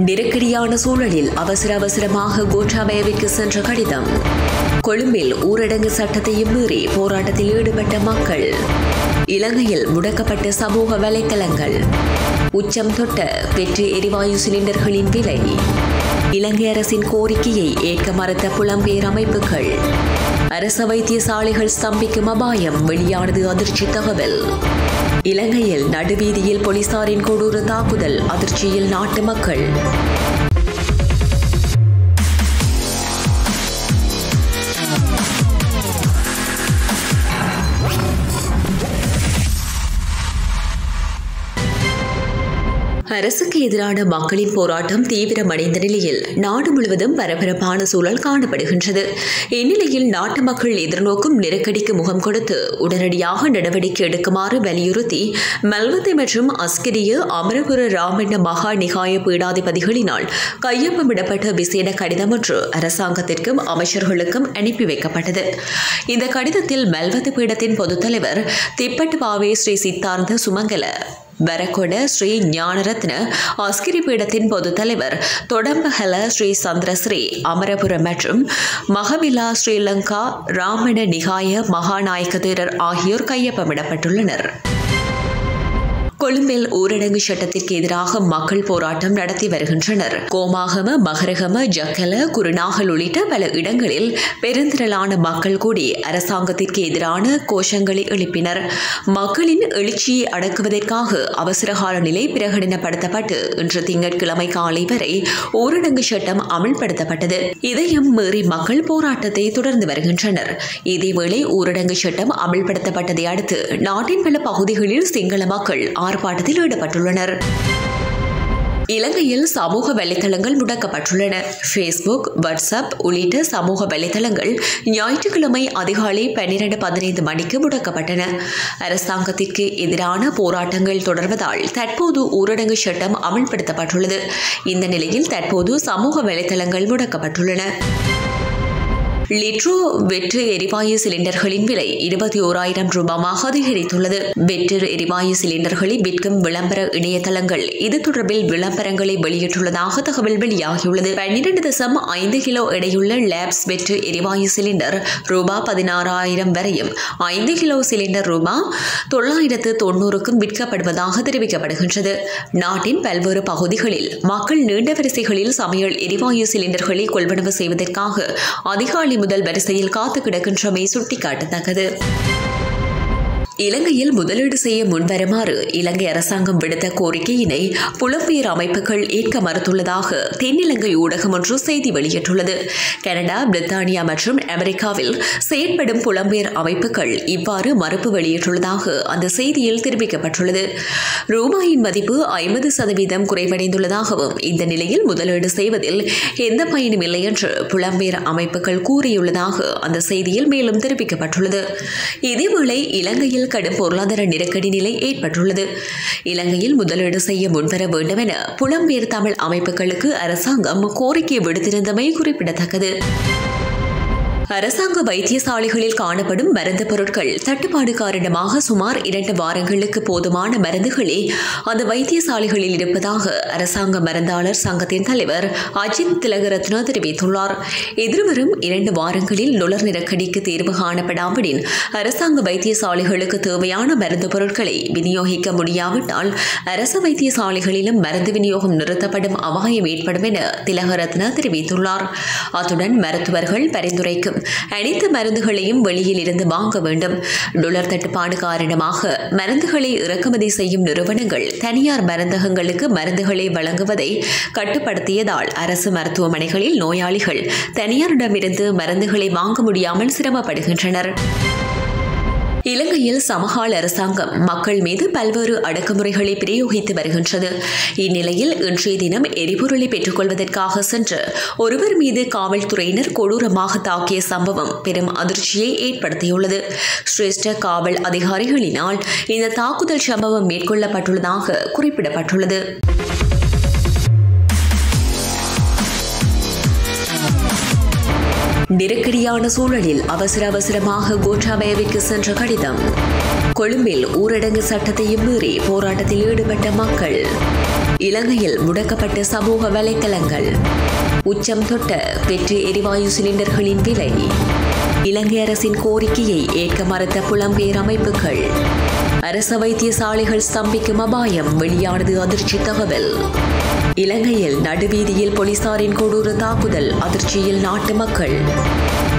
நெருக்கடியான சூழலில் அவசர அவசரமாக கோட்டாபயவிற்கு சென்ற கடிதம் கொழும்பில் ஊரடங்கு சட்டத்தையும் மீறி போராட்டத்தில் ஈடுபட்ட மக்கள் இலங்கையில் முடக்கப்பட்ட சமூக வலைத்தளங்கள் உச்சம் தொட்ட வெற்றி எரிவாயு சிலிண்டர்களின் விலை இலங்கை அரசின் கோரிக்கையை ஏற்க மறுத்த புலம்பெயர் அமைப்புகள் அரச வைத்தியசாலைகள் ஸ்தம்பிக்கும் அபாயம் வெளியானது அதிர்ச்சி தகவல் இலங்கையில் நடுவீதியில் போலீசாரின் கொடூர தாக்குதல் அதிர்ச்சியில் நாட்டு மக்கள் அரசுக்கு எதிரான மக்களின் போராட்டம் தீவிரமடைந்த நிலையில் நாடு முழுவதும் பரபரப்பான சூழல் காணப்படுகின்றது இந்நிலையில் நாட்டு மக்கள் எதிர்நோக்கும் நெருக்கடிக்கு முகம் கொடுத்து உடனடியாக நடவடிக்கை எடுக்குமாறு வலியுறுத்தி மல்வத்தை மற்றும் அஸ்கிரிய அமரபுர ராமண்ண மகா நிகாய பீடாதிபதிகளினால் கையொப்பமிடப்பட்ட விசேட கடிதம் ஒன்று அரசாங்கத்திற்கும் அமைச்சர்களுக்கும் அனுப்பி வைக்கப்பட்டது இந்த கடிதத்தில் மல்வத்து பீடத்தின் பொதுத் தலைவர் திப்பட்டு பாவே ஸ்ரீ சித்தார்த்த சுமங்கல வரகொட ஸ்ரீ ஞானரத்ன அஸ்கிரி பீடத்தின் பொதுத் தலைவர் தொடம்பஹல ஸ்ரீ சந்திரஸ்ரீ அமரபுரம் மற்றும் மகவிலா ஸ்ரீலங்கா ராமண நிகாய மகாநாயக்க தேரர் ஆகியோர் கையொப்பமிடப்பட்டுள்ளனர் கொழும்பில் ஊரடங்கு சட்டத்திற்கு எதிராக மக்கள் போராட்டம் நடத்தி வருகின்றனர் கோமாகம மகரகம ஜக்கல குருநாகல் உள்ளிட்ட பல இடங்களில் பெருந்திரளான மக்கள் கூடி அரசாங்கத்திற்கு எதிரான கோஷங்களை எழுப்பினர் மக்களின் எழுச்சியை அடக்குவதற்காக அவசரகால நிலை பிரகடனப்படுத்தப்பட்டு இன்று திங்கட்கிழமை காலை வரை ஊரடங்கு சட்டம் அமல்படுத்தப்பட்டது இதையும் மீறி மக்கள் போராட்டத்தை தொடர்ந்து வருகின்றனர் இதேவேளை ஊரடங்கு சட்டம் அமல்படுத்தப்பட்டதை அடுத்து நாட்டின் பல பகுதிகளில் சிங்கள மக்கள் ஆர்ப்பாட்டத்தில் ஈடுபட்டுள்ளனர் இலங்கையில் சமூக வலைதளங்கள் முடக்கப்பட்டுள்ளன ஃபேஸ்புக் வாட்ஸ்அப் உள்ளிட்ட சமூக வலைதளங்கள் ஞாயிற்றுக்கிழமை அதிகாலை பன்னிரண்டு பதினைந்து மணிக்கு முடக்கப்பட்டன அரசாங்கத்திற்கு எதிரான போராட்டங்கள் தொடர்வதால் தற்போது ஊரடங்கு சட்டம் அமல்படுத்தப்பட்டுள்ளது இந்த நிலையில் தற்போது சமூக வலைதளங்கள் முடக்கப்பட்டுள்ளன லிட்ரோ வெற்று எரிவாயு சிலிண்டர்களின் விலை இருபத்தி ஓராயிரம் ரூபாயாக அதிகரித்துள்ளது வெற்று எரிவாயு சிலிண்டர்களை விற்கும் விளம்பர இணையதளங்கள் இது தொடர்பில் விளம்பரங்களை வெளியிட்டுள்ளதாக தகவல் வெளியாகியுள்ளது பன்னிரண்டு தசம் ஐந்து கிலோ எடையுள்ள லேப்ஸ் வெற்று எரிவாயு சிலிண்டர் ரூபா பதினாறாயிரம் வரையும் ஐந்து கிலோ சிலிண்டர் ரூபா தொள்ளாயிரத்து தொண்ணூறுக்கும் விற்கப்படுவதாக தெரிவிக்கப்படுகின்றது நாட்டின் பல்வேறு பகுதிகளில் மக்கள் நீண்ட வரிசைகளில் சமையல் எரிவாயு சிலிண்டர்களை கொள்வனவு செய்வதற்காக அதிகாலை முதல் வரிசையில் காத்து கிடக்கின்றமை சுட்டிக்காட்டத்தக்கது இலங்கையில் முதலீடு செய்ய முன்வருமாறு இலங்கை அரசாங்கம் விடுத்த கோரிக்கையினை புலம்பெயர் அமைப்புகள் ஏற்க மறுத்துள்ளதாக தென்னிலங்கை ஊடகம் ஒன்று செய்தி வெளியிட்டுள்ளது கனடா பிரித்தானியா மற்றும் அமெரிக்காவில் செயற்படும் புலம்பெயர் அமைப்புகள் இவ்வாறு மறுப்பு வெளியிட்டுள்ளதாக அந்த செய்தியில் தெரிவிக்கப்பட்டுள்ளது ரூபாயின் மதிப்பு ஐம்பது சதவீதம் குறைவடைந்துள்ளதாகவும் இந்த நிலையில் முதலீடு செய்வதில் எந்த பயனும் இல்லை என்று புலம்பெயர் அமைப்புகள் கூறியுள்ளதாக அந்த செய்தியில் மேலும் தெரிவிக்கப்பட்டுள்ளது இதேவேளை இலங்கையில் கடும் பொருளாதார நெருக்கடி நிலை ஏற்பட்டுள்ளது இலங்கையில் முதலீடு செய்ய முன்வர வேண்டும் என புலம்பெயர் தமிழ் அமைப்புகளுக்கு அரசாங்கம் கோரிக்கை விடுத்திருந்தமை குறிப்பிடத்தக்கது அரசாங்க வைத்தியசாலைகளில் காணப்படும் மருந்து பொருட்கள் தட்டுப்பாடு காரணமாக சுமார் இரண்டு வாரங்களுக்கு போதுமான மருந்துகளே அந்த வைத்தியசாலைகளில் இருப்பதாக அரசாங்க மருந்தாளர் சங்கத்தின் தலைவர் அஜித் திலகரத்னா தெரிவித்துள்ளார் எதிர்வரும் இரண்டு வாரங்களில் நுழர் நெருக்கடிக்கு தீர்வு காணப்படாவிடின் அரசாங்க வைத்தியசாலைகளுக்கு தேவையான மருந்து பொருட்களை விநியோகிக்க முடியாவிட்டால் அரசு வைத்தியசாலைகளிலும் மருந்து விநியோகம் நிறுத்தப்படும் அபாயம் ஏற்படும் என திலகரத்னா தெரிவித்துள்ளார் அத்துடன் மருத்துவர்கள் பரிந்துரைக்கும் அனைத்து மருந்துகளையும் வெளியில் இருந்து வாங்க வேண்டும் டுலர் தட்டுப்பாடு காரணமாக மருந்துகளை இறக்குமதி செய்யும் நிறுவனங்கள் தனியார் மருந்தகங்களுக்கு மருந்துகளை வழங்குவதை கட்டுப்படுத்தியதால் அரசு மருத்துவமனைகளில் நோயாளிகள் தனியாரிடமிருந்து மருந்துகளை வாங்க முடியாமல் சிரமப்படுகின்றனர் இலங்கையில் சமகால அரசாங்கம் மக்கள் மீது பல்வேறு அடக்குமுறைகளை பிரயோகித்து வருகின்றது இந்நிலையில் இன்றைய தினம் எரிபொருளை பெற்றுக்கொள்வதற்காக சென்று ஒருவர் மீது காவல்துறையினர் கொடூரமாக தாக்கிய சம்பவம் பெரும் அதிர்ச்சியை ஏற்படுத்தியுள்ளது சிரேஷ்ட காவல் அதிகாரிகளினால் இந்த தாக்குதல் சம்பவம் மேற்கொள்ளப்பட்டுள்ளதாக குறிப்பிடப்பட்டுள்ளது நெருக்கடியான சூழலில் அவசர அவசரமாக கோட்டாபயவிற்கு சென்ற கடிதம் கொழும்பில் ஊரடங்கு சட்டத்தையும் மீறி போராட்டத்தில் ஈடுபட்ட மக்கள் இலங்கையில் முடக்கப்பட்ட சமூக வலைத்தளங்கள் உச்சம் தொட்ட வெற்றி எரிவாயு சிலிண்டர்களின் விலை இலங்கை அரசின் கோரிக்கையை ஏற்க மறுத்த புலம்பெயர் அமைப்புகள் அரச வைத்தியசாலைகள் ஸ்தம்பிக்கும் அபாயம் வெளியானது அதிர்ச்சி தகவல் இலங்கையில் நடுவீதியில் போலீசாரின் கொடூர தாக்குதல் அதிர்ச்சியில் நாட்டு மக்கள்